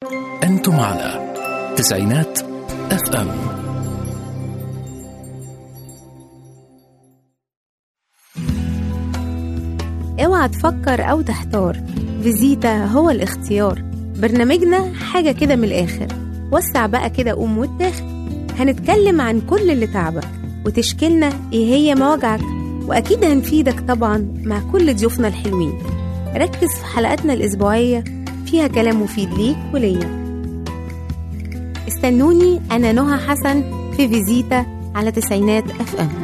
أنتم على تسعينات اف ام اوعى تفكر أو تحتار فيزيتا هو الاختيار برنامجنا حاجة كده من الآخر وسع بقى كده قوم واتاخد هنتكلم عن كل اللي تعبك وتشكيلنا ايه هي مواجعك وأكيد هنفيدك طبعا مع كل ضيوفنا الحلوين ركز في حلقاتنا الأسبوعية فيها كلام مفيد ليك وليا استنوني أنا نهى حسن في فيزيتا على تسعينات اف ام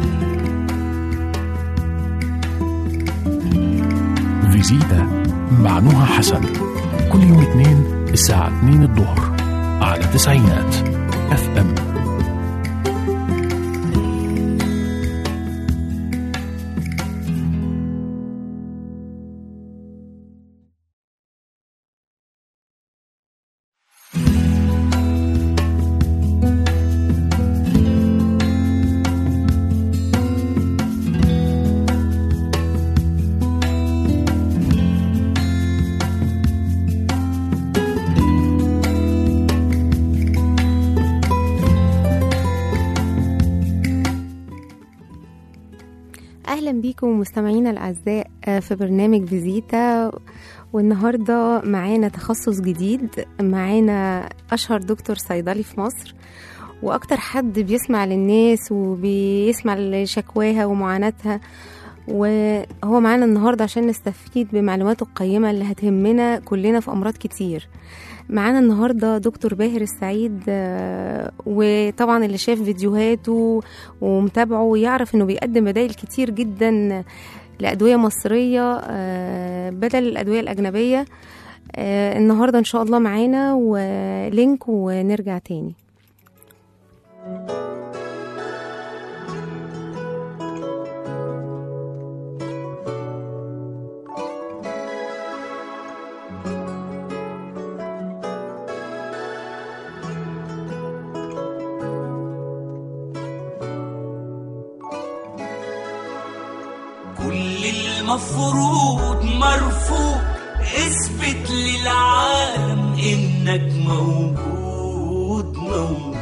فيزيتا مع نهى حسن كل يوم اثنين الساعة 2 الظهر على تسعينات اف ام اهلا بيكم مستمعينا الاعزاء آه، في برنامج فيزيتا والنهارده معانا تخصص جديد معانا اشهر دكتور صيدلي في مصر واكتر حد بيسمع للناس وبيسمع لشكواها ومعاناتها وهو معانا النهارده عشان نستفيد بمعلوماته القيمه اللي هتهمنا كلنا في امراض كتير معانا النهارده دكتور باهر السعيد آه، وطبعا اللي شاف فيديوهاته ومتابعه يعرف انه بيقدم بدائل كتير جدا لأدوية مصرية آه، بدل الأدوية الأجنبية آه، النهاردة إن شاء الله معانا ولينك ونرجع تاني كل المفروض مرفوض اثبت للعالم انك موجود موجود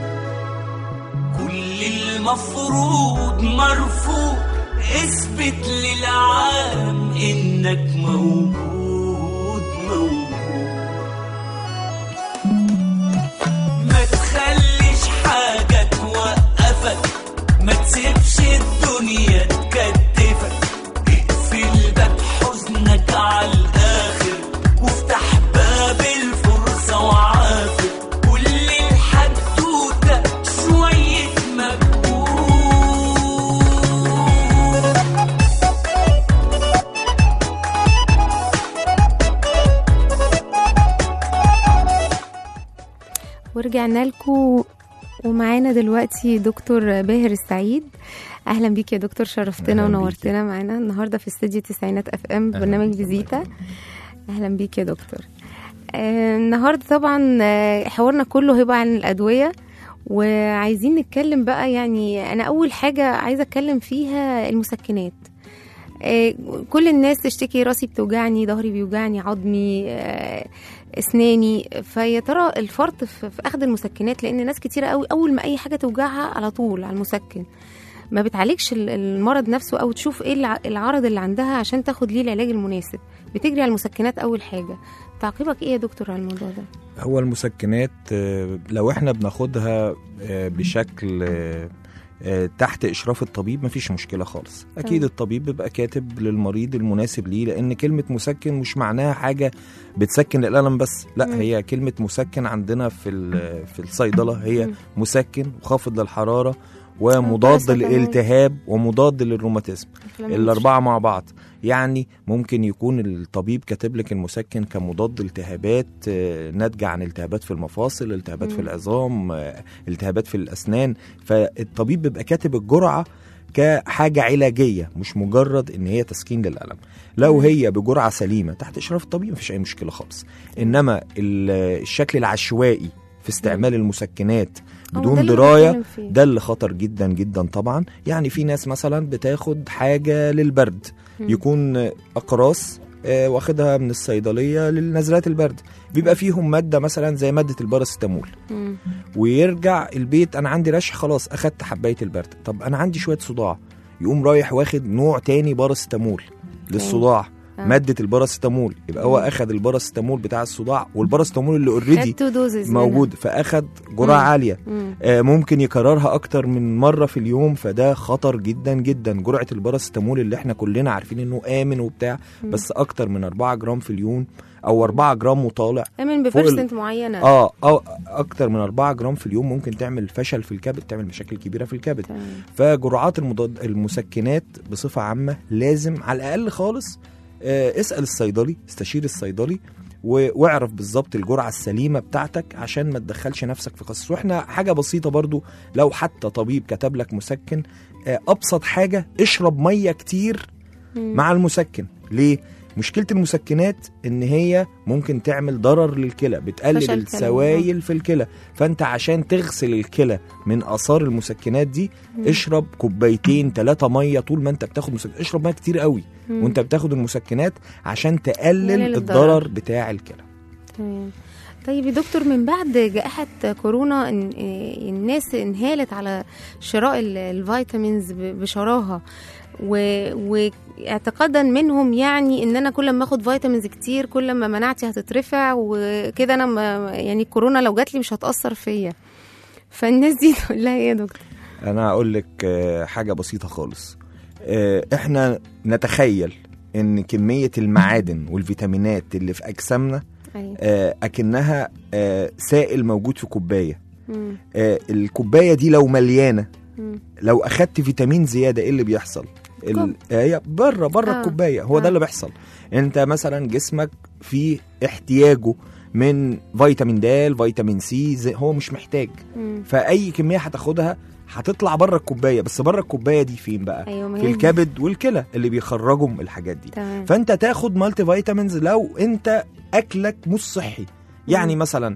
كل المفروض مرفوض اثبت للعالم انك موجود موجود ما تخليش حاجة توقفك ما تسيبش الدنيا تكتفك اقفل باب حزنك على الآخر وافتح باب الفرصة وعافر كل الحدوتة شوية مجهود ورجعنا لكم ومعانا دلوقتي دكتور باهر السعيد اهلا بيك يا دكتور شرفتنا أهلاً ونورتنا معانا النهارده في استديو تسعينات اف ام أهلاً برنامج بيك، الله فيزيتا يخليك. اهلا بيك يا دكتور آه النهارده طبعا آه، حوارنا كله هيبقى عن الادويه وعايزين نتكلم بقى يعني انا اول حاجه عايزه اتكلم فيها المسكنات آه، كل الناس تشتكي راسي بتوجعني ظهري بيوجعني عظمي آه، اسناني فيا ترى الفرط في في اخذ المسكنات لان ناس كتيره قوي اول ما اي حاجه توجعها على طول على المسكن ما بتعالجش ال- المرض نفسه او تشوف ايه الع- العرض اللي عندها عشان تاخد ليه العلاج المناسب بتجري على المسكنات اول حاجه تعقيبك ايه يا دكتور على الموضوع ده هو المسكنات آه، لو احنا بناخدها آه، بشكل آه، آه، تحت اشراف الطبيب مفيش مشكله خالص اكيد تمام. الطبيب بيبقى كاتب للمريض المناسب ليه لان كلمه مسكن مش معناها حاجه بتسكن الالم بس لا مم. هي كلمه مسكن عندنا في ال- في الصيدله هي مم. مسكن وخافض للحراره ومضاد باراسيتامول. للالتهاب ومضاد للروماتيزم الأربعة مع بعض يعني ممكن يكون الطبيب كاتب لك المسكن كمضاد التهابات آه، ناتجة عن التهابات في المفاصل التهابات في مم. العظام آه، التهابات في الأسنان فالطبيب بيبقى كاتب الجرعة كحاجة علاجية مش مجرد ان هي تسكين للألم لو مم. هي بجرعة سليمة تحت إشراف الطبيب مفيش أي مشكلة خالص إنما ال- الشكل العشوائي في استعمال المسكنات هو ده بدون اللي دراية بنتكلم فيه. ده اللي خطر جدا جدا طبعا يعني في ناس مثلا بتاخد حاجة للبرد مم. يكون أقراص آه، واخدها من الصيدليه للنزلات البرد بيبقى فيهم ماده مثلا زي ماده الباراسيتامول مم. ويرجع البيت انا عندي رشح خلاص اخدت حبايه البرد طب انا عندي شويه صداع يقوم رايح واخد نوع تاني باراسيتامول للصداع آه. ماده الباراسيتامول يبقى هو مم. اخد الباراسيتامول بتاع الصداع والباراسيتامول اللي اوريدي خد تو دوزز موجود فاخد جرعه مم. عاليه مم. آه، ممكن يكررها اكتر من مره في اليوم فده خطر جدا جدا جرعه الباراسيتامول اللي احنا كلنا عارفين انه امن وبتاع مم. بس اكتر من 4 جرام في اليوم او 4 جرام وطالع امن فوق ال- ببرسنت معينه اه او اكتر من 4 جرام في اليوم ممكن تعمل فشل في الكبد تعمل مشاكل كبيره في الكبد تمام. فجرعات المضاد المسكنات بصفه عامه لازم على الاقل خالص آه، اسال الصيدلي استشير الصيدلي و- واعرف بالظبط الجرعه السليمه بتاعتك عشان ما تدخلش نفسك في قصص واحنا حاجه بسيطه برضو لو حتى طبيب كتب لك مسكن آه، ابسط حاجه اشرب ميه كتير مم. مع المسكن ليه مشكله المسكنات ان هي ممكن تعمل ضرر للكلى بتقلل فشل كلوي. السوائل في الكلى فانت عشان تغسل الكلى من اثار المسكنات دي مم. اشرب كوبايتين ثلاثة مية طول ما انت بتاخد مسكن اشرب مية كتير قوي مم. وانت بتاخد المسكنات عشان تقلل تقلل الضرر الضرر. بتاع الكلى تمام طيب يا دكتور من بعد جائحة كورونا إن إيه، الناس انهالت على شراء ال- الفيتامينز ب- بشراهة و- واعتقادا منهم يعني ان انا كل ما اخد فيتامينز كتير كل ما مناعتي هتترفع وكده انا ما يعني الكورونا لو جات لي مش هتأثر فيا فالناس دي تقول لها ايه يا دكتور انا هقول لك آه، حاجة بسيطة خالص آه، احنا نتخيل ان كمية المعادن والفيتامينات اللي في اجسامنا ايوه آه، اكنها آه، سائل موجود في كوباية مم. آه، الكوباية دي لو مليانة مم. لو اخدت فيتامين زياده ايه اللي بيحصل ال- كوب. هي بره بره آه. الكوبايه هو آه. ده اللي بيحصل انت مثلا جسمك فيه احتياجه من فيتامين د فيتامين سي زي- هو مش محتاج مم. فاي كميه هتاخدها هتطلع بره الكوبايه بس بره الكوبايه دي فين بقى ايوه ما في هي- الكبد والكلى اللي بيخرجوا من الحاجات دي تمام فانت تاخد مالتي فيتامينز لو انت اكلك مش صحي يعني مم. مثلا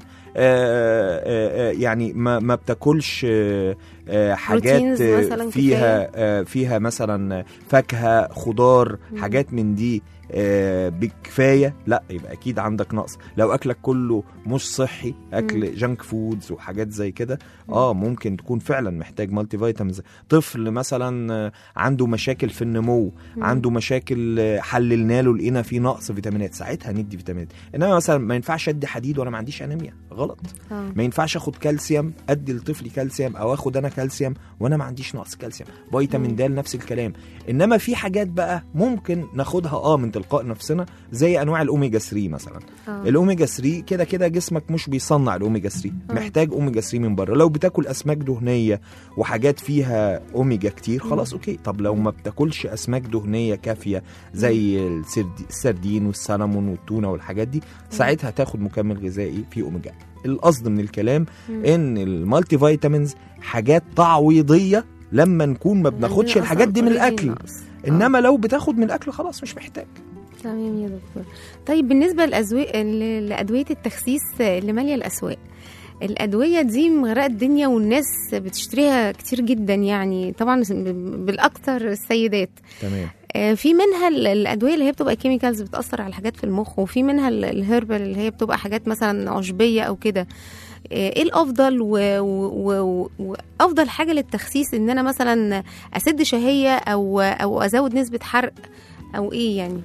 آه، آه، آه، يعني ما ما بتاكلش آه، آه، حاجات بروتينز آه، مثلاً فيها آه، فيها مثلا فاكهه خضار مم. حاجات من دي آه، بكفايه لا يبقى اكيد عندك نقص لو اكلك كله مش صحي اكل جانك فودز وحاجات زي كده اه ممكن تكون فعلا محتاج مالتي فيتامينز طفل مثلا آه، عنده مشاكل في النمو مم. عنده مشاكل آه، حللنا له لقينا فيه نقص فيتامينات ساعتها ندي فيتامينات انما مثلا ما ينفعش ادي حديد وانا ما عنديش انيميا غلط آه. ما ينفعش اخد كالسيوم ادي لطفلي كالسيوم او اخد انا كالسيوم وانا ما عنديش نقص كالسيوم فيتامين مم. د نفس الكلام انما في حاجات بقى ممكن ناخدها اه من تلقاء نفسنا زي انواع الاوميجا 3 مثلا آه. الاوميجا 3 كده كده جسمك مش بيصنع الاوميجا 3 آه. محتاج اوميجا 3 من بره لو بتاكل اسماك دهنيه وحاجات فيها اوميجا كتير خلاص اوكي طب لو ما بتاكلش اسماك دهنيه كافيه زي السرد- السردين والسلمون والتونه والحاجات دي ساعتها تاخد مكمل غذائي فيه اوميجا القصد من الكلام مم. ان المالتي فيتامينز حاجات تعويضيه لما نكون ما بناخدش عندنا الحاجات دي من أصلاً already الاكل نقص. آه. انما لو بتاخد من الاكل خلاص مش محتاج تمام يا دكتور طيب بالنسبه لأزوي... ل- لادويه التخسيس اللي ماليه الاسواق الادويه دي مغرقه الدنيا والناس بتشتريها كتير جدا يعني طبعا بالاكثر السيدات تمام آه، في منها ال- الادويه اللي هي بتبقى كيميكالز بتاثر على حاجات في المخ وفي منها ال- الهيربال اللي هي بتبقى حاجات مثلا عشبيه او كده آه، ايه الافضل و- و- و- وافضل حاجه للتخسيس ان انا مثلا اسد شهيه او او ازود نسبه حرق او ايه يعني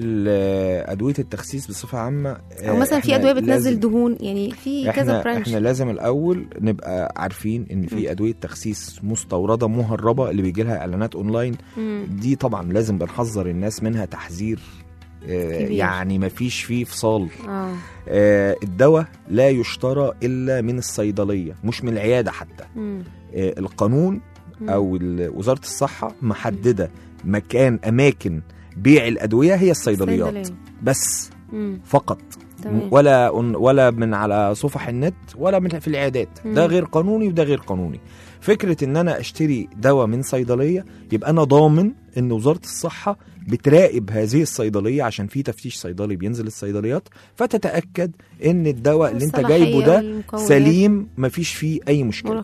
ال- ادويه التخسيس بصفه عامه او آه، مثلا في إحنا ادويه بتنزل لازم- دهون يعني في كذا احنا برانش احنا لازم الاول نبقى عارفين ان في ادويه تخسيس مستورده مهربه اللي بيجي لها اعلانات اونلاين دي طبعا لازم بنحذر الناس منها تحذير آه، كبير. يعني مفيش فيه فصال اه آه، الدواء لا يشترى الا من الصيدليه مش من العياده حتى مم. آه، القانون مم. او ال- وزاره الصحه محدده مكان اماكن بيع الادويه هي الصيدليات صيدلية. بس مم. فقط تمام ولا ولا من على صفح النت ولا من في العيادات مم. ده غير قانوني وده غير قانوني فكره ان انا اشتري دواء من صيدليه يبقى انا ضامن ان وزاره الصحه بتراقب هذه الصيدليه عشان في تفتيش صيدلي بينزل الصيدليات فتتاكد ان الدواء اللي انت الصلاحية جايبه ده والمكونات سليم مفيش فيه اي مشكله مرخص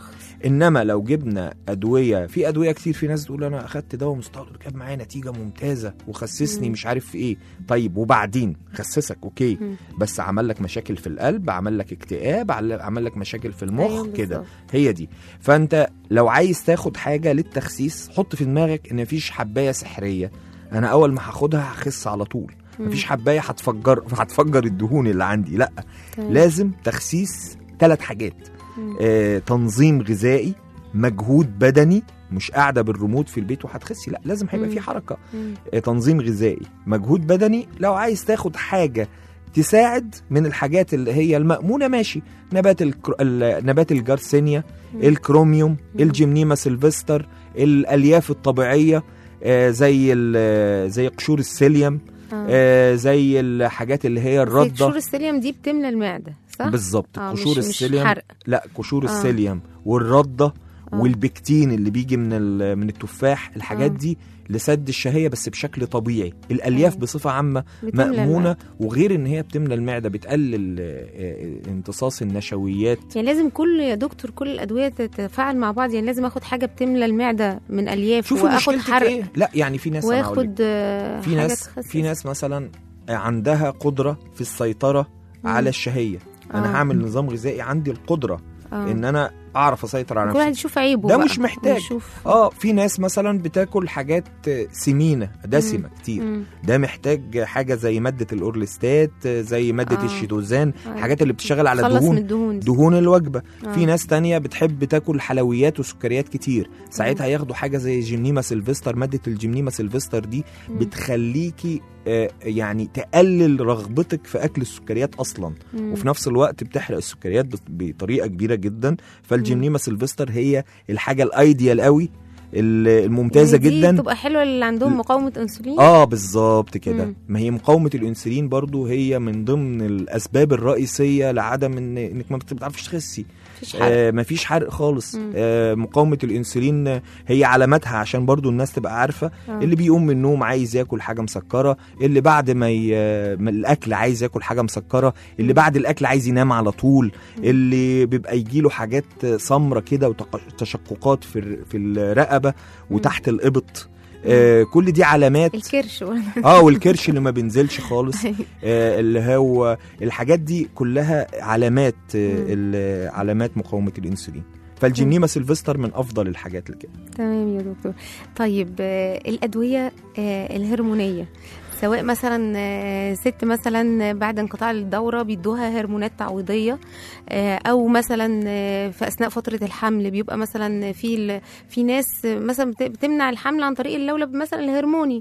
انما لو جبنا ادويه في ادويه كتير في ناس تقول انا اخدت دواء مستورد جاب معايا نتيجه ممتازه وخسسني مم. مش عارف في ايه طيب وبعدين خسسك اوكي مم. بس عمل لك مشاكل في القلب عمل لك اكتئاب عل- عمل لك مشاكل في المخ أيوة كده بالظبط. هي دي فانت لو عايز تاخد حاجه للتخسيس حط في دماغك ان مفيش حبايه سحريه انا اول ما هاخدها هخس على طول مم. مفيش حبايه هتفجر هتفجر الدهون اللي عندي لا تمام. لازم تخسيس ثلاث حاجات مم. آه، تنظيم غذائي مجهود بدني مش قاعده بالريموت في البيت وهتخسي لا لازم هيبقى مم. في حركه مم. آه، تنظيم غذائي مجهود بدني لو عايز تاخد حاجه تساعد من الحاجات اللي هي المأمونة ماشي نبات الكر... ال- نبات الجارسينيا مم. الكروميوم مم. الجمنيما سيلفستر الألياف الطبيعية آه، زي ال- زي قشور السيليوم آه. آه، زي الحاجات اللي هي بس قشور الردة السيليوم دي بتملى المعده صح؟ بالظبط آه، قشور مش- مش السيليوم حرق. لا قشور آه. السيليوم والردة آه. والبكتين اللي بيجي من ال- من التفاح الحاجات آه. دي لسد الشهية بس بشكل طبيعي الألياف آه. بصفة عامة بتملى مأمونة المعدة. وغير ان هي بتملى المعدة بتقلل آه، آه، امتصاص النشويات يعني لازم كل يا دكتور كل الادويه تتفاعل مع بعض يعني لازم اخد حاجه بتملى المعده من الياف شوفي واخد مشكلتك حرق ايه لا يعني في ناس أنا هقول لك. واخد آه، في حاجة ناس تخسس. في ناس مثلا عندها قدرة في السيطرة مم. على الشهية آه. انا هعمل نظام غذائي عندي القدرة آه. ان انا اعرف اسيطر على كل واحد نفسي يشوف عيبه ده بقى مش محتاج. ويشوف اه في ناس مثلا بتاكل حاجات سمينه دسمه كتير مم. ده محتاج حاجه زي ماده الاورليستات زي ماده آه. الشيتوزان آه. الحاجات اللي بتشتغل على خلص من دهون الدهون دي. دهون الوجبه آه. في ناس تانية بتحب تاكل حلويات وسكريات كتير ساعتها ياخدوا حاجه زي جيمنيما سيلفستر ماده الجيمنيما سيلفستر دي مم. بتخليكي آه، يعني تقلل رغبتك في اكل السكريات اصلا مم. وفي نفس الوقت بتحرق السكريات بط- بطريقه كبيره جدا فالجيمنيما سيلفستر هي الحاجه الايديال قوي ال- الممتازه يعني دي جدا تبقى حلوه اللي عندهم مقاومه انسولين اه بالظبط كده مم. ما هي مقاومه الانسولين برضو هي من ضمن الاسباب الرئيسيه لعدم إن انك ما بتعرفش تخسي مفيش حرق آه مفيش حرق خالص مم. آه مقاومه الانسولين هي علاماتها عشان برضو الناس تبقى عارفه آه. اللي بيقوم من النوم عايز ياكل حاجه مسكره اللي بعد ما, ي... ما الاكل عايز ياكل حاجه مسكره اللي مم. بعد الاكل عايز ينام على طول مم. اللي بيبقى يجيله حاجات سمره كده وتشققات في الر- في الرقبه وتحت الابط آه كل دي علامات الكرش اه والكرش اللي ما بينزلش خالص آه اللي هو الحاجات دي كلها علامات آه مم. ال- علامات مقاومه الانسولين فالجنيما سيلفستر من افضل الحاجات اللي كده تمام يا دكتور طيب آه، الأدوية آه، الهرمونية سواء مثلا آه، ست مثلا بعد انقطاع الدورة بيدوها هرمونات تعويضية آه، أو مثلا آه، في أثناء فترة الحمل بيبقى مثلا في ال- في ناس مثلا بت- بتمنع الحمل عن طريق اللولب مثلا الهرموني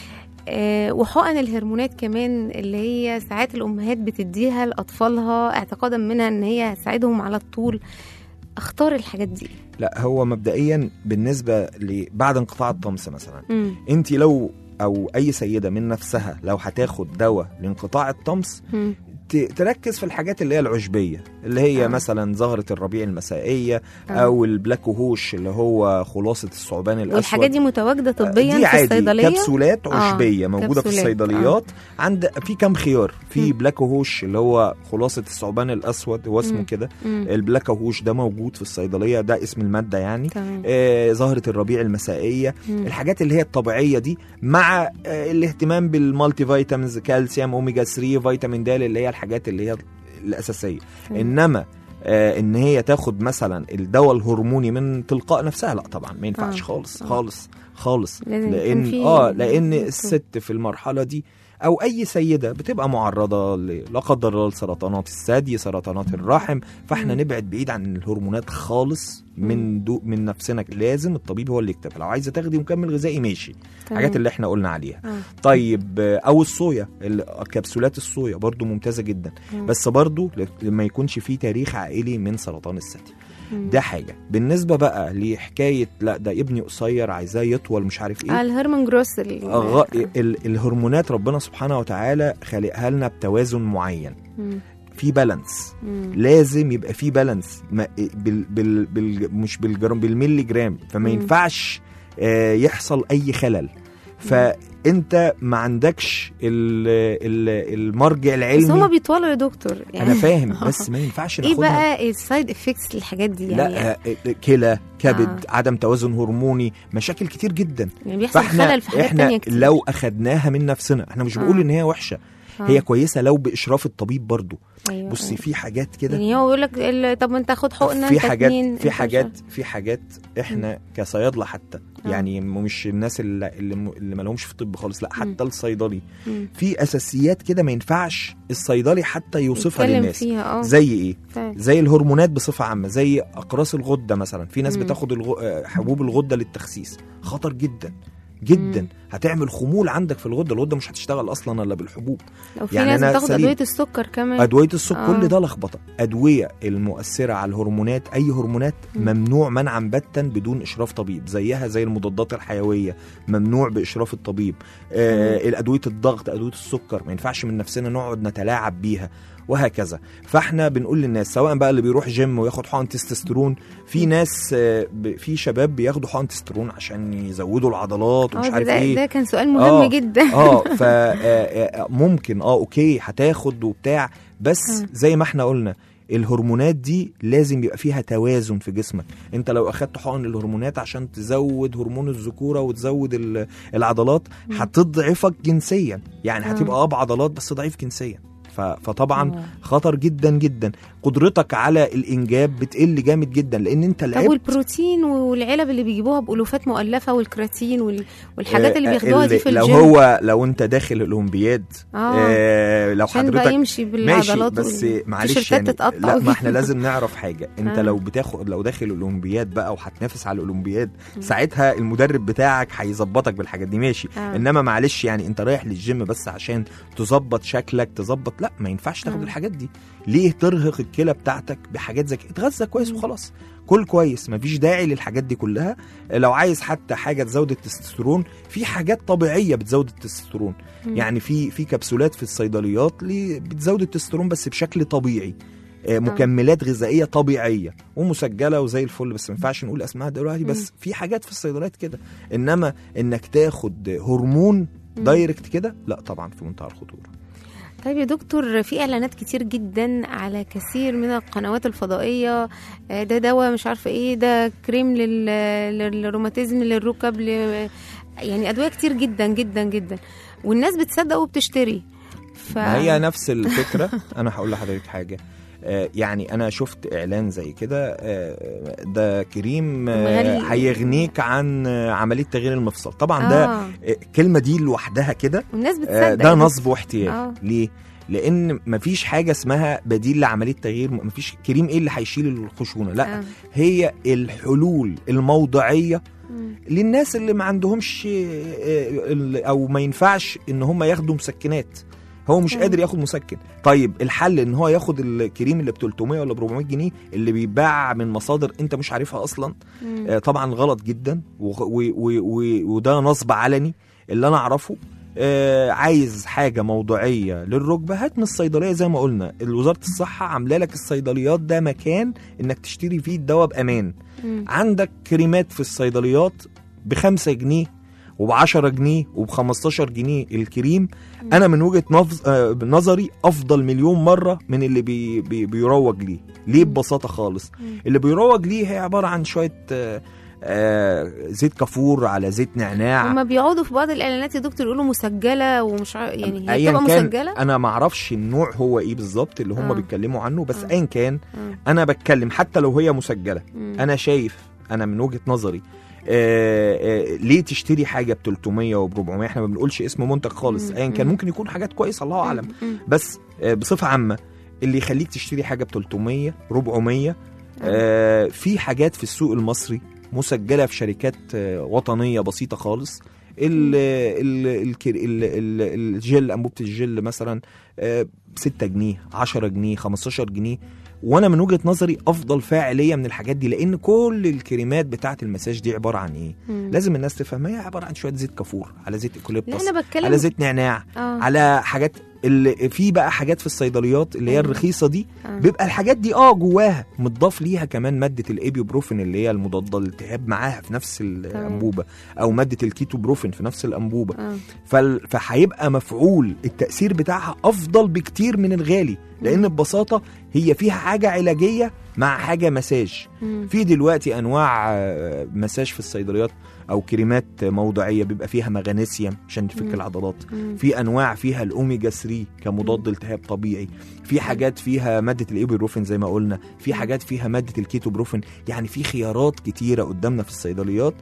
آه، وحقن الهرمونات كمان اللي هي ساعات الأمهات بتديها لأطفالها اعتقادا منها إن هي هتساعدهم على الطول اختار الحاجات دي لا هو مبدئيا بالنسبه ل- بعد انقطاع الطمس مثلا مم. انت لو او اي سيده من نفسها لو هتاخد دواء لانقطاع الطمس مم. ت- تركز في الحاجات اللي هي العشبيه اللي هي آه. آه. مثلا زهره الربيع المسائيه آه. آه. او البلاك وهوش اللي هو خلاصه الثعبان الاسود والحاجات دي متواجده طبيا دي في عادي الصيدليه كبسولات آه، عشبيه موجوده في كبسولات، الصيدليات عند في كام خيار في مم. بلاك وهوش اللي هو خلاصه الثعبان الاسود هو اسمه مم. كده مم. البلاك وهوش ده موجود في الصيدليه ده اسم الماده يعني تمام آه زهره الربيع المسائيه مم. الحاجات اللي هي الطبيعيه دي مع آه الاهتمام بالمالتي فيتامينز كالسيوم اوميجا 3 فيتامين د اللي هي الحاجات اللي هي الاساسيه تمام. انما آه ان هي تاخد مثلا الدواء الهرموني من تلقاء نفسها لا طبعا ما ينفعش آه، خالص آه. خالص خالص لازم يكون لان في اه لان دكتور. الست في المرحله دي او اي سيده بتبقى معرضه ل- لا قدر الله لسرطانات الثدي سرطانات الرحم فاحنا مم. نبعد بعيد عن الهرمونات خالص مم. من دو من نفسنا لازم الطبيب هو اللي يكتب لو عايزه تاخدي مكمل غذائي ماشي تمام. الحاجات اللي احنا قلنا عليها آه. طيب آه، او الصويا ال- كبسولات الصويا برضو ممتازه جدا مم. بس برضو ل- لما يكونش فيه تاريخ عائلي من سرطان الثدي مم. ده حاجه بالنسبه بقى لحكايه لا ده ابني قصير عايزاه يطول مش عارف آه ايه الهرمون جروس ال- أغ... ال... الهرمونات ربنا سبحانه وتعالى خالقها لنا بتوازن معين مم. في بالانس مم. لازم يبقى في بالانس ما... بال... بال... بال... مش بالجرام بالملي جرام فما مم. ينفعش آه، يحصل اي خلل انت ما عندكش ال ال المرجع بس هما العلمي بيطولوا يا دكتور انا فاهم بس ما ينفعش ايه ناخدها بقى السايد افكتس للحاجات دي يعني لا آه، كلى كبد آه. عدم توازن هرموني مشاكل كتير جدا يعني بيحصل فاحنا خلل في حاجات احنا تانية كتير لو اخدناها من نفسنا احنا مش بنقول آه. ان هي وحشه آه. هي كويسه لو باشراف الطبيب برضو أيوة بصي أيوة. في حاجات كده يعني هو بيقول لك ال- طب ما انت خد حقنه في انت حاجات اتنين، في انت مش حاجات عارف. في حاجات احنا كصيادله حتى آه. يعني مش الناس اللي اللي, م- اللي ما لهمش في الطب خالص لا حتى الصيدلي مم. في اساسيات كده ما ينفعش الصيدلي حتى يوصفها يتكلم للناس فيها اه زي ايه فعلا. زي الهرمونات بصفه عامه زي اقراص الغده مثلا في ناس مم. بتاخد الغ... آه، حبوب الغده للتخسيس خطر جدا جدا مم. هتعمل خمول عندك في الغده الغده مش هتشتغل اصلا الا بالحبوب لو في يعني ناس أنا بتاخد سليم. ادويه السكر كمان ادويه السكر آه. كل ده لخبطه ادويه المؤثره على الهرمونات اي هرمونات مم. ممنوع منعا باتا بدون اشراف طبيب زيها زي المضادات الحيويه ممنوع باشراف الطبيب آه الادويه الضغط ادويه السكر ما ينفعش من نفسنا نقعد نتلاعب بيها وهكذا فاحنا بنقول للناس سواء بقى اللي بيروح جيم وياخد حقن تستوستيرون في ناس آه، ب- في شباب بياخدوا حقن تستوستيرون عشان يزودوا العضلات ومش اه عارف ده, ايه ده كان سؤال مهم آه. جدا اه فممكن اه اوكي هتاخد وبتاع بس آه. زي ما احنا قلنا الهرمونات دي لازم يبقى فيها توازن في جسمك انت لو اخدت حقن الهرمونات عشان تزود هرمون الذكوره وتزود ال- العضلات مم. هتضعفك جنسيا يعني آه. هتبقى اه بعضلات بس ضعيف جنسيا ف- فطبعا آه. خطر جدا جدا قدرتك على الانجاب بتقل جامد جدا لان انت طب لعبت والبروتين والعلب اللي بيجيبوها بألوفات مؤلفة والكراتين وال... والحاجات اللي آه، بياخدوها دي في لو الجيم هو لو انت داخل الاولمبياد اه آه لو عشان حضرتك بقى يمشي ماشي بالعضلات بس وال- معلش التيشيرتات يعني تتقطع لا ما وكده. احنا لازم نعرف حاجه انت آه. لو بتاخد لو داخل الاولمبياد بقى وهتنافس على الاولمبياد مم. ساعتها المدرب بتاعك هيظبطك بالحاجات دي ماشي آه. انما معلش يعني انت رايح للجيم بس عشان تظبط شكلك تظبط لا ما ينفعش تاخد آه. الحاجات دي ليه ترهق الكلى بتاعتك بحاجات زي كده اتغذى كويس مم. وخلاص كل كويس مفيش داعي للحاجات دي كلها لو عايز حتى حاجه تزود التستوستيرون في حاجات طبيعيه بتزود التستوستيرون مم. يعني في في كبسولات في الصيدليات اللي بتزود التستوستيرون بس بشكل طبيعي آه، مكملات غذائيه طبيعيه ومسجله وزي الفل بس ما ينفعش نقول اسمها دلوقتي بس في حاجات في الصيدليات كده انما انك تاخد هرمون مم. دايركت كده لا طبعا في منتهى الخطوره طيب يا دكتور في اعلانات كتير جدا على كثير من القنوات الفضائيه آه، ده دواء مش عارفه ايه ده كريم لل... للروماتيزم للركب ل... يعني ادويه كتير جدا جدا جدا والناس بتصدق وبتشتري ف... ما هي نفس الفكره انا هقول لحضرتك حاجه آه، يعني انا شفت اعلان زي كده آه، ده كريم آه، غالي. هيغنيك عن آه، عمليه تغيير المفصل طبعا ده آه. آه، الكلمه دي لوحدها كده والناس بتصدق آه، ده يا نصب واحتيال آه. ليه لان مفيش حاجه اسمها بديل لعمليه تغيير مفيش كريم ايه اللي هيشيل الخشونه لا آه. هي الحلول الموضعيه مم. للناس اللي ما عندهمش آه، ال- او ما ينفعش ان هم ياخدوا مسكنات هو مش مم. قادر ياخد مسكن طيب الحل ان هو ياخد الكريم اللي ب 300 ولا ب 400 جنيه اللي بيتباع من مصادر انت مش عارفها اصلا مم. آه، طبعا غلط جدا و- و- و- و- وده نصب علني اللي انا اعرفه آه، عايز حاجه موضوعيه للركبه هات من الصيدليه زي ما قلنا وزاره الصحه عامله لك الصيدليات ده مكان انك تشتري فيه الدواء بامان مم. عندك كريمات في الصيدليات بخمسة جنيه وبعشرة جنيه وبخمستاشر جنيه الكريم انا من وجهه نفز... آه، نظري افضل مليون مره من اللي بي... بي... بيروج ليه ليه ببساطه خالص مم. اللي بيروج ليه هي عباره عن شويه آه، آه، زيت كافور على زيت نعناع هما بيقعدوا في بعض الاعلانات يا دكتور يقولوا مسجله ومش عارف يعني هي ايا بتبقى كان مسجله انا ما اعرفش النوع هو ايه بالظبط اللي هم آه. بيتكلموا عنه بس آه. ايا كان آه. انا بتكلم حتى لو هي مسجله مم. انا شايف انا من وجهه نظري آه آه ليه تشتري حاجه ب 300 وب 400 احنا ما بنقولش اسم منتج خالص مم. ايا كان مم. ممكن يكون حاجات كويسه الله اعلم مم. بس آه بصفه عامه اللي يخليك تشتري حاجه ب 300 400 آه في حاجات في السوق المصري مسجله في شركات آه وطنيه بسيطه خالص ال ال الكر- ال ال الجل انبوبه الجل مثلا آه 6 جنيه 10 جنيه 15 جنيه وانا من وجهه نظري افضل فاعليه من الحاجات دي لان كل الكريمات بتاعه المساج دي عباره عن ايه مم. لازم الناس تفهم هي عباره عن شويه زيت كافور على زيت لا ايكوليبتوس انا بتكلم على زيت نعناع آه. على حاجات اللي في بقى حاجات في الصيدليات اللي هي أيوة. الرخيصه دي آه. بيبقى الحاجات دي اه جواها متضاف ليها كمان ماده الايبيوبروفين اللي هي المضاده للالتهاب معاها في نفس الانبوبه او ماده الكيتوبروفين في نفس الانبوبه آه. فال- فهيبقى مفعول التاثير بتاعها افضل بكتير من الغالي لان ببساطه هي فيها حاجه علاجيه مع حاجه مساج مم. في دلوقتي انواع آه، مساج في الصيدليات او كريمات موضعيه بيبقى فيها مغنيسيوم عشان تفك مم. العضلات مم. في انواع فيها الاوميجا 3 كمضاد التهاب طبيعي في حاجات فيها ماده الايبوبروفين زي ما قلنا في حاجات فيها ماده الكيتوبروفين يعني في خيارات كتيره قدامنا في الصيدليات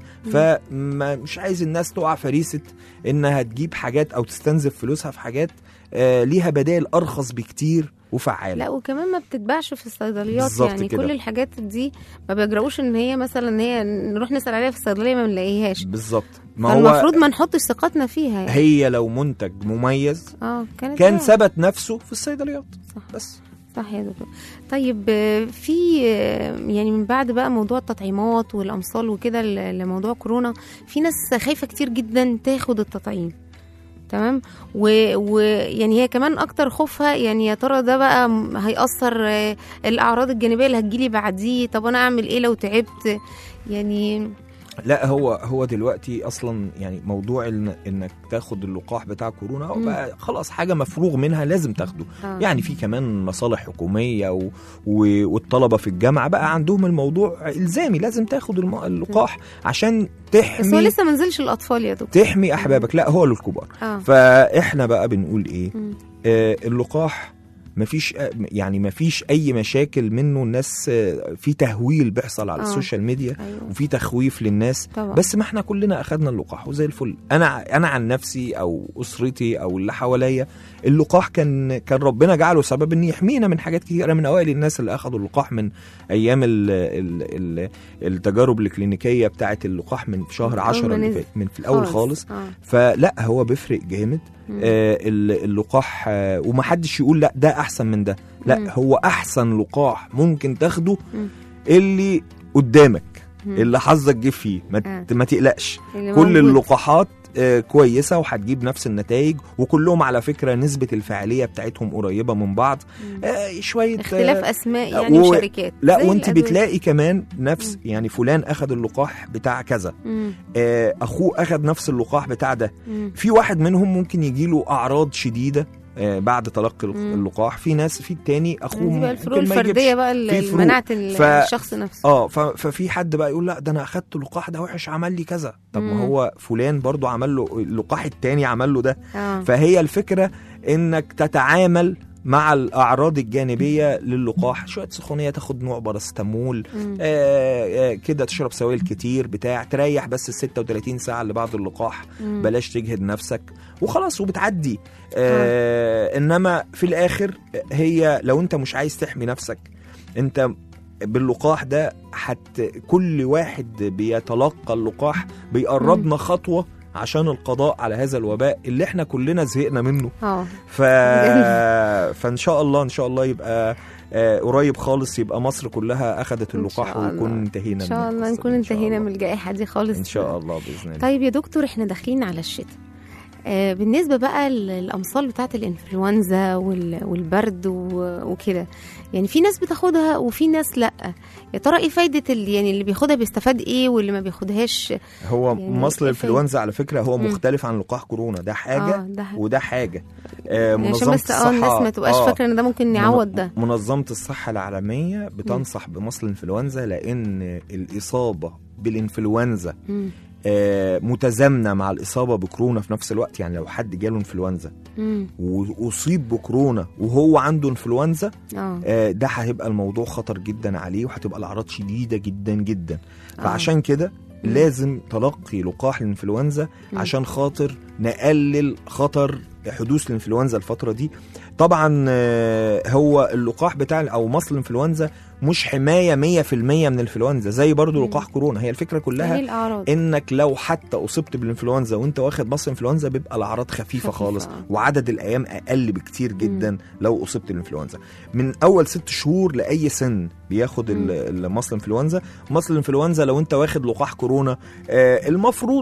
فمش عايز الناس تقع فريسه انها تجيب حاجات او تستنزف فلوسها في حاجات آه ليها بدائل ارخص بكتير وفعاله لا وكمان ما بتتباعش في الصيدليات بالظبط يعني كده. كل الحاجات دي ما بيجرؤوش ان هي مثلا ان هي نروح نسال عليها في الصيدليه ما بنلاقيهاش بالظبط ما فالمفروض هو ما نحطش ثقتنا فيها يعني. هي لو منتج مميز اه كانت كان هي. ثبت نفسه في الصيدليات صح. بس صح يا دكتور طيب آه، في آه، يعني من بعد بقى موضوع التطعيمات والامصال وكده ل- لموضوع كورونا في ناس خايفه كتير جدا تاخد التطعيم تمام ويعني هي كمان اكتر خوفها يعني يا ترى ده بقى م- هيأثر آه، الاعراض الجانبيه اللي هتجيلي بعديه طب انا اعمل ايه لو تعبت يعني لا هو هو دلوقتي اصلا يعني موضوع إن انك تاخد اللقاح بتاع كورونا هو مم. بقى خلاص حاجه مفروغ منها لازم تاخده آه. يعني في كمان مصالح حكوميه و... و... والطلبه في الجامعه بقى عندهم الموضوع الزامي لازم تاخد الم... اللقاح عشان بس هو تحمي لسه ما نزلش الاطفال يا دكتور تحمي احبابك لا هو للكبار اه فاحنا بقى بنقول ايه مم. آه اللقاح مفيش يعني مفيش اي مشاكل منه الناس آه، في تهويل بيحصل على آه. السوشيال ميديا ايوه وفي تخويف للناس طبعا بس ما احنا كلنا اخدنا اللقاح وزي الفل انا انا عن نفسي او اسرتي او اللي حواليا اللقاح كان كان ربنا جعله سبب ان يحمينا من حاجات كتير انا من اوائل الناس اللي اخدوا اللقاح من ايام ال ال ال التجارب الكلينيكيه بتاعه اللقاح من في شهر أول 10 ما اللي نزل. فات من في الاول خالص اه فلا هو بيفرق جامد مم. آه ال- اللقاح آه ومحدش يقول لا ده احسن من ده لا مم. هو احسن لقاح ممكن تاخده مم. اللي قدامك مم. اللي حظك جه فيه ما, آه. ت- ما تقلقش اللي كل موجود. اللقاحات آه، كويسه وهتجيب نفس النتائج وكلهم على فكره نسبه الفعاليه بتاعتهم قريبه من بعض مم. آه، شويه اختلاف آه، اسماء يعني و- وشركات لا زي وانت الأدوية. بتلاقي كمان نفس يعني فلان اخذ اللقاح بتاع كذا مم. آه، اخوه اخذ نفس اللقاح بتاع ده مم. في واحد منهم ممكن يجيله اعراض شديده آه، بعد تلقي مم. اللقاح في ناس في التاني اخوه دي بقى ممكن الفروق ما يجيبش. الفرديه بقى في اللي فروق. منعت ف- الشخص نفسه اه ف- ففي حد بقى يقول لا ده انا اخدت اللقاح ده وحش عمل لي كذا طب مم. ما هو فلان برضو عمل له اللقاح التاني عمل له ده اه فهي الفكره انك تتعامل مع الاعراض الجانبيه للقاح شويه سخونيه تاخد نوع بارستامول مم. آه آه كده تشرب سوائل كتير بتاع تريح بس ال 36 ساعه اللي بعد اللقاح مم. بلاش تجهد نفسك وخلاص وبتعدي آه انما في الاخر هي لو انت مش عايز تحمي نفسك انت باللقاح ده حت كل واحد بيتلقى اللقاح بيقربنا خطوه عشان القضاء على هذا الوباء اللي احنا كلنا زهقنا منه اه ف... فان شاء الله ان شاء الله يبقى آه، قريب خالص يبقى مصر كلها اخذت إن اللقاح شاء الله. ونكون انتهينا ان شاء من الله القصة نكون دي إن شاء انتهينا الله. من الجائحه دي خالص ان شاء الله باذن الله طيب يا دكتور احنا داخلين على الشتاء آه بالنسبه بقى للامصال بتاعه الانفلونزا وال- والبرد و- وكده يعني في ناس بتاخدها وفي ناس لا يا ترى ايه فايده اللي يعني اللي بياخدها بيستفاد ايه واللي ما بياخدهاش هو يعني مصل إيه الانفلونزا على فكره هو مم. مختلف عن لقاح كورونا ده حاجه اه ده وده حاجه آه يعني عشان منظمه بس اه الناس الصحه ما تبقاش آه، فاكره ان ده ممكن يعوض ده منظمه الصحه العالميه بتنصح بمصل الانفلونزا لان الاصابه بالانفلونزا مم. آه، متزامنه مع الاصابه بكورونا في نفس الوقت يعني لو حد جاله انفلونزا مم. واصيب بكورونا وهو عنده انفلونزا اه آه، ده هيبقى الموضوع خطر جدا عليه وهتبقى الاعراض شديده جدا جدا آه. فعشان كده مم. لازم تلقي لقاح الانفلونزا مم. عشان خاطر نقلل خطر حدوث الانفلونزا الفتره دي طبعا آه، هو اللقاح بتاع او مصل الانفلونزا مش حمايه 100% من الانفلونزا زي برضو مم. لقاح كورونا هي الفكره كلها ايه الاعراض انك لو حتى اصبت بالانفلونزا وانت واخد مصل انفلونزا بيبقى الاعراض خفيفه, خفيفة، خالص آه. وعدد الايام اقل بكتير جدا لو اصبت بالانفلونزا من اول ست شهور لاي سن بياخد مم. ال- المصل انفلونزا مصل الانفلونزا لو انت واخد لقاح كورونا آه المفروض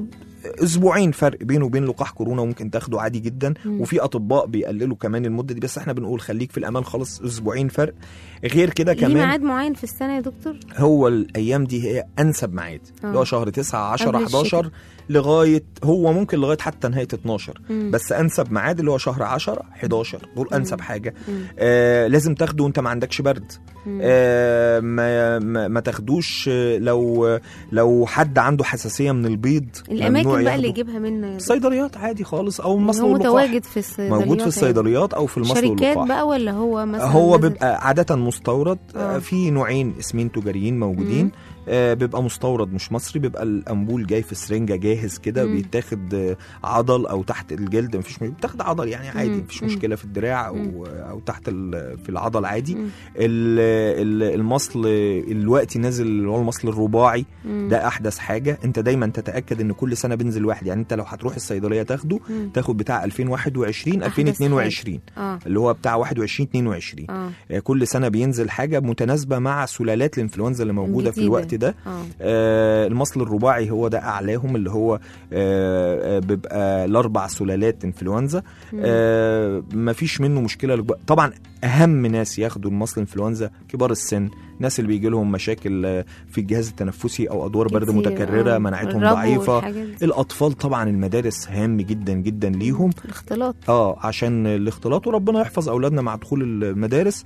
اسبوعين فرق بينه وبين لقاح كورونا وممكن تاخده عادي جدا مم. وفي اطباء بيقللوا كمان المده دي بس احنا بنقول خليك في الامان خالص اسبوعين فرق غير كده ليه كمان ميعاد معين في السنه يا دكتور هو الايام دي هي انسب ميعاد آه. اللي هو شهر 9 10 قبل الشتاء. 11 لغايه هو ممكن لغايه حتى نهايه 12 مم. بس انسب ميعاد اللي هو شهر 10 11 دول انسب حاجه مم. آه لازم تاخده وانت ما عندكش برد مم. آه ما, ما, ما تاخدوش آه، لو لو حد عنده حساسيه من البيض ممنوع الاماكن بقى ياخده. اللي يجيبها منا يا دكتور الصيدليات عادي خالص او يعني المصل هو واللقاح متواجد في الصيدليات موجود في يعني. الصيدليات او في المصل شركات واللقاح بقى ولا هو مثلا هو نازل- بيبقى عادة مستورد آه. آه. في نوعين اسمين تجاريين موجودين مم. آه بيبقى مستورد مش مصري بيبقى الأنبول جاي في سرنجة جاهز كده مم. بيتاخد آه، عضل أو تحت الجلد مفيش مشكلة بتاخد عضل يعني عادي مم. مفيش مم. مشكلة في الدراع مم. أو أو تحت ال- في العضل عادي مم. ال- ال- المصل الوقت نازل اللي هو المصل الرباعي مم. ده أحدث حاجة أنت دايما تتأكد إن كل سنة بينزل واحد يعني أنت لو هتروح الصيدلية تاخده مم. تاخد بتاع 2021 أحدث 2022 اه اللي هو بتاع 21 22 اه آه، كل سنه بينزل حاجه متناسبه مع سلالات الانفلونزا اللي موجوده في الجديدة. الوقت ده اه آه، المصل الرباعي هو ده اعلاهم اللي هو آه، آه، بيبقى الاربع سلالات انفلونزا مم. آه، مفيش منه مشكله للج- طبعا اهم ناس ياخدوا المصل انفلونزا كبار السن الناس اللي بيجي لهم مشاكل آه، في الجهاز التنفسي او ادوار برد كتير، متكرره آه. مناعتهم الربو ضعيفه والحاجات دي. الاطفال طبعا المدارس هام جدا جدا ليهم الاختلاط اه عشان الاختلاط وربنا يحفظ اولادنا مع دخول المدارس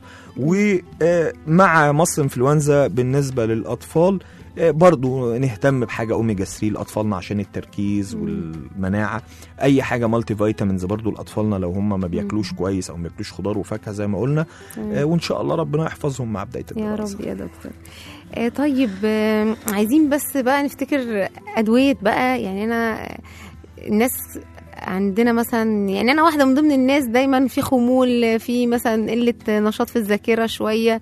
ومع مصر انفلونزا بالنسبه للاطفال آه، برضو نهتم بحاجه اوميجا 3 لاطفالنا عشان التركيز مم. والمناعه اي حاجه مالتي فيتامينز برضو لاطفالنا لو هم ما بياكلوش كويس او ما بياكلوش خضار وفاكهه زي ما قلنا آه، وان شاء الله ربنا يحفظهم مع بدايه يا الدراسه رب يا دكتور آه طيب آه عايزين بس بقى نفتكر أدوية بقى يعني أنا الناس عندنا مثلا يعني أنا واحدة من ضمن الناس دايما في خمول في مثلا قلة نشاط في الذاكرة شوية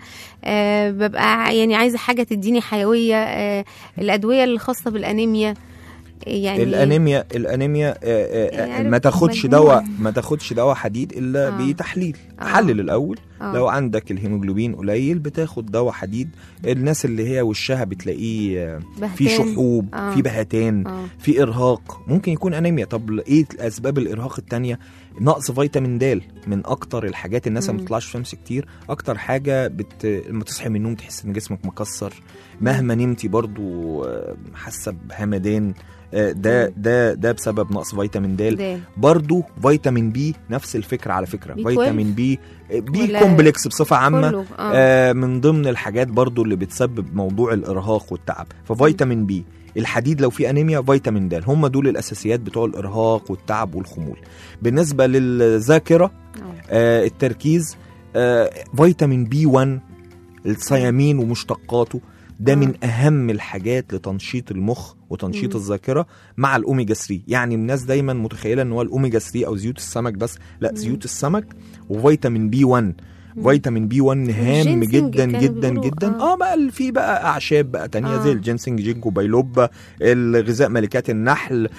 آه ببقى يعني عايزة حاجة تديني حيوية آه الأدوية الخاصة بالأنيميا يعني الانيميا الانيميا آه، آه، يعني ما تاخدش مجموعة. دواء ما تاخدش دواء حديد الا آه. بتحليل آه. حلل الاول آه. لو عندك الهيموجلوبين قليل بتاخد دواء حديد الناس اللي هي وشها بتلاقيه آه، في بهتان. شحوب آه. في بهتان آه. في ارهاق ممكن يكون انيميا طب ايه اسباب الارهاق التانية نقص فيتامين د من اكتر الحاجات الناس اللي مم. ما بتطلعش شمس كتير اكتر حاجه بت... لما تصحي من النوم تحس ان جسمك مكسر مهما نمتي برضو آه، حاسه بهمدان آه، ده مم. ده ده بسبب نقص فيتامين د ده. برضو فيتامين بي نفس الفكره على فكره بي فيتامين بي بي ولا كومبلكس بصفه عامه كله آه. آه من ضمن الحاجات برضو اللي بتسبب موضوع الارهاق والتعب ففيتامين بي الحديد لو في انيميا فيتامين د هم دول الاساسيات بتوع الارهاق والتعب والخمول بالنسبه للذاكره آه. آه التركيز آه فيتامين بي 1 الثيامين ومشتقاته ده آه. من اهم الحاجات لتنشيط المخ وتنشيط مم. الذاكره مع الاوميجا 3 يعني الناس دايما متخيله ان هو الاوميجا 3 او زيوت السمك بس لا مم. زيوت السمك وفيتامين بي 1 فيتامين بي 1 هام والجينسينج جدا كانوا جدا بيقولوا، جدا آه. اه بقى ال- في بقى اعشاب بقى تانية آه. زي الجينسينج جينكو بايلوبا الغذاء ملكات النحل ال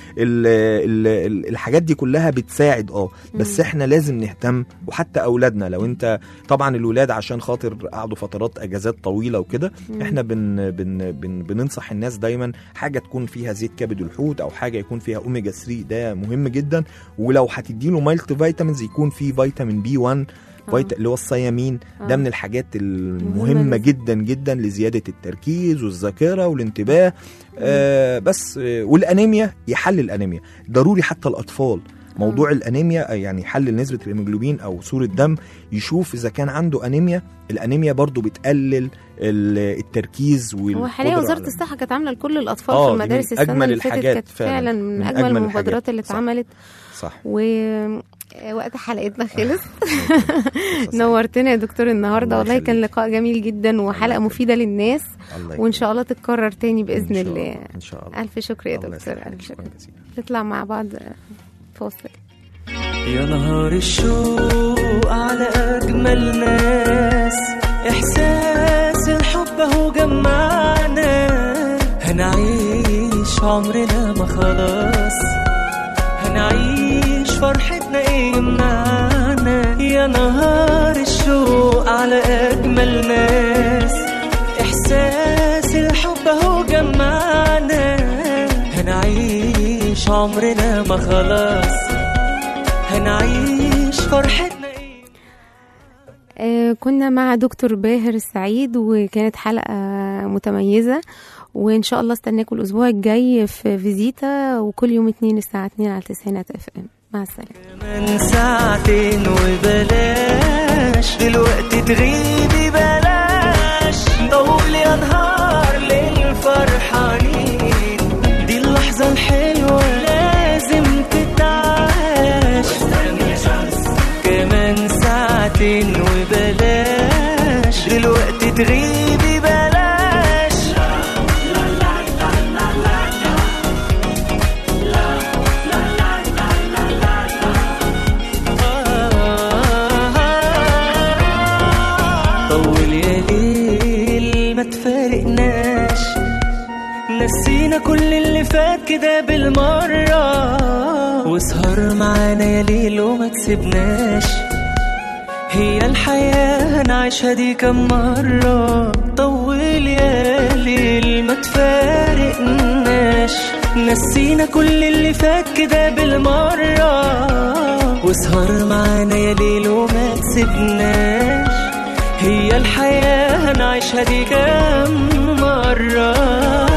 ال ال الحاجات دي كلها بتساعد اه بس مم. احنا لازم نهتم وحتى اولادنا لو انت طبعا الولاد عشان خاطر قعدوا فترات اجازات طويله وكده مم. احنا بن بن بن بننصح الناس دايما حاجه تكون فيها زيت كبد الحوت او حاجه يكون فيها اوميجا 3 ده مهم جدا ولو هتديله مالتي فيتامينز يكون فيه فيتامين بي 1 آه. فيتا اللي هو الصيامين ده آه. من الحاجات مهمة المهمه جداً. جدا جدا لزياده التركيز والذاكره والانتباه آه بس آه والانيميا يحل الانيميا ضروري حتى الاطفال موضوع الانيميا آه، يعني يحلل نسبه الهيموجلوبين او صوره دم يشوف اذا كان عنده انيميا الانيميا برضو بتقلل ال- التركيز هو حاليا والقدرة وزاره على- الصحه كانت عامله لكل الاطفال آه، في دي من المدارس السنه أجمل اللي فاتت الحاجات كانت فعلاً، فعلا من, من اجمل أجمل المبادرات الحاجات. اللي صح. اتعملت صح و وقت حلقتنا خلص نور نورتنا يا دكتور النهارده الله والله كان يخليك. لقاء جميل جدا وحلقه يخليك. مفيده للناس وان شاء الله تتكرر تاني باذن إن شاء الله ان شاء الله الف شكر يا الله دكتور يسلمك. الف شكراً شكر جزيلاً. نطلع مع بعض فاصل يا نهار الشوق على أجمل ناس إحساس الحب أهو جمعنا هنعيش عمرنا ما خلاص هنعيش فرحتنا إيه يمنعنا يا نهار الشوق على أجمل ناس إحساس الحب أهو جمعنا هنعيش عمرنا ما خلاص هنعيش فرحتنا ايه آه، كنا مع دكتور باهر السعيد وكانت حلقة متميزة وإن شاء الله استناكم الأسبوع الجاي في فيزيتا وكل يوم اتنين الساعة اتنين على تسعينات اف ام مع السلامة من ساعتين وبلاش دلوقتي تغيبي بلاش طول يا نهار للفرحانين دي اللحظة الحلوة لازم تتعاش كمان ساعتين وبلاش دلوقتي تغيبي بلاش طول يا ليل ما تفارقناش نسينا كل اللي فات كده بالمرة واسهر معانا يا ليل وما تسيبناش هي الحياة هنعيشها دي كم مرة طول يا ليل ما تفارقناش نسينا كل اللي فات كده بالمرة واسهر معانا يا ليل وما تسيبناش هي الحياة هنعيشها دي كم مرة